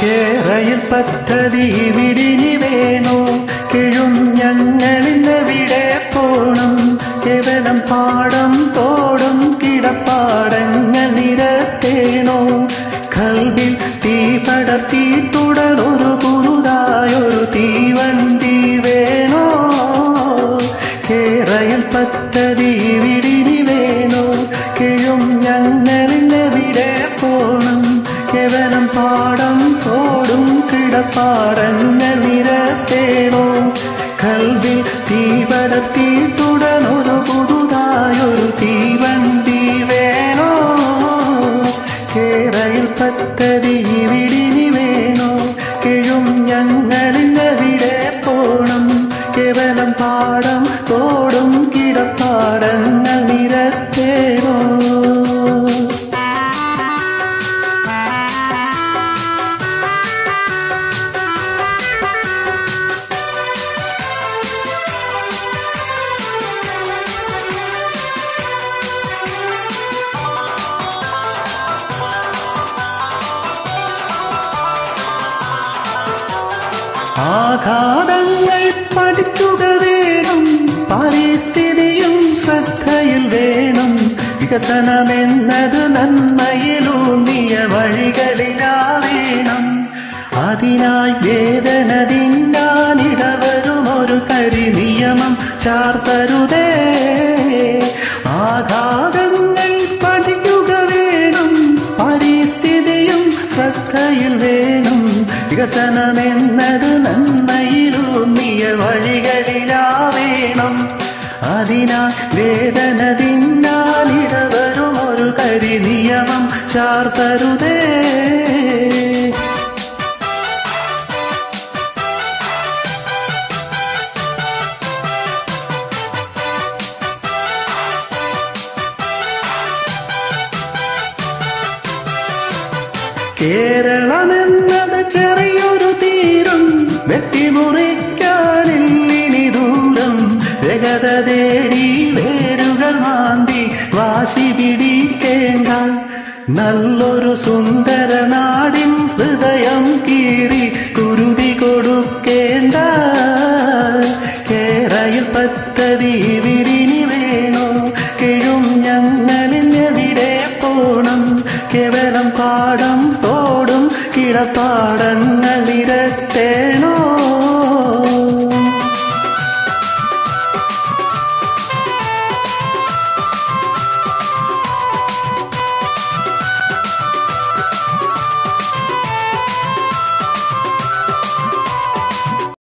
കേരയിൽ പദ്ധതി വിടിനി വേണോ കിഴും ഞങ്ങളിന്നെവിടെ പോണം കേവലം പാടം തോടും കിടപ്പാടങ്ങൾ നിരത്തേണോ കൽവിൽ തീ പടർത്തി തുടരൊരു പുതുതായൊരു തീവണ്ടി വേണോ കേരയിൽ പദ്ധതി വിടിനി വേണോ കിഴും ഞങ്ങളിന്നെവിടെ പോണം കേവലം പാടം തോടും കിടപ്പാടങ്ങൾ നിരത്തേണോ കൽവിൽ തീ പടർത്തി തുടരൊരു പുതുതായൊരു തീവണ്ടി വേണോ കേരയിൽ പദ്ധതി വിടിനി വേണോ കിഴും ഞങ്ങളിന്നെവിടെ പോണം കേവലം പാടം തോടും കിടപ്പാടങ്ങൾ നിരത്തേണോ ആഘാതങ്ങൾ പഠിക്കുക വേണം പരിസ്ഥിതിയും ശ്രദ്ധയിൽ വേണം വികസനമെന്നത് നന്മയിലൂന്നിയ വഴികളിലാ വേണം അതിനായി വേദന തിന്നാനിടവരും ഒരു കരി നിയമം ചാർത്തരുതേ ആഘാതങ്ങൾ പഠിക്കുക വേണം പരിസ്ഥിതിയും ശ്രദ്ധയിൽ വേണം വികസനമെന്നത് നന്മയിലൂന്നിയ വഴികളിലാ വേണം അതിനാൽ വേദന തിന്നാലിടവരും ഒരു കരി നിയമം ചാർത്തരുതേ കേരളമെന്നത് ചെറിയൊരു തീരം വെട്ടിമുറിക്കാനില്ലിനി ദൂരം വേഗത തേടി വേരുകൾ മാന്തി വാശി പിടിക്കേണ്ട നല്ലൊരു സുന്ദര നാടിൻ ഹൃദയം കീറി കുരുതി കൊടുക്കേണ്ട കേരയിൽ പദ്ധതി വിടിനി വേണോ കിഴും ഞങ്ങളിന്നെവിടെ പോണം കേവലം പാടം തോടും കിടപ്പാടങ്ങൾ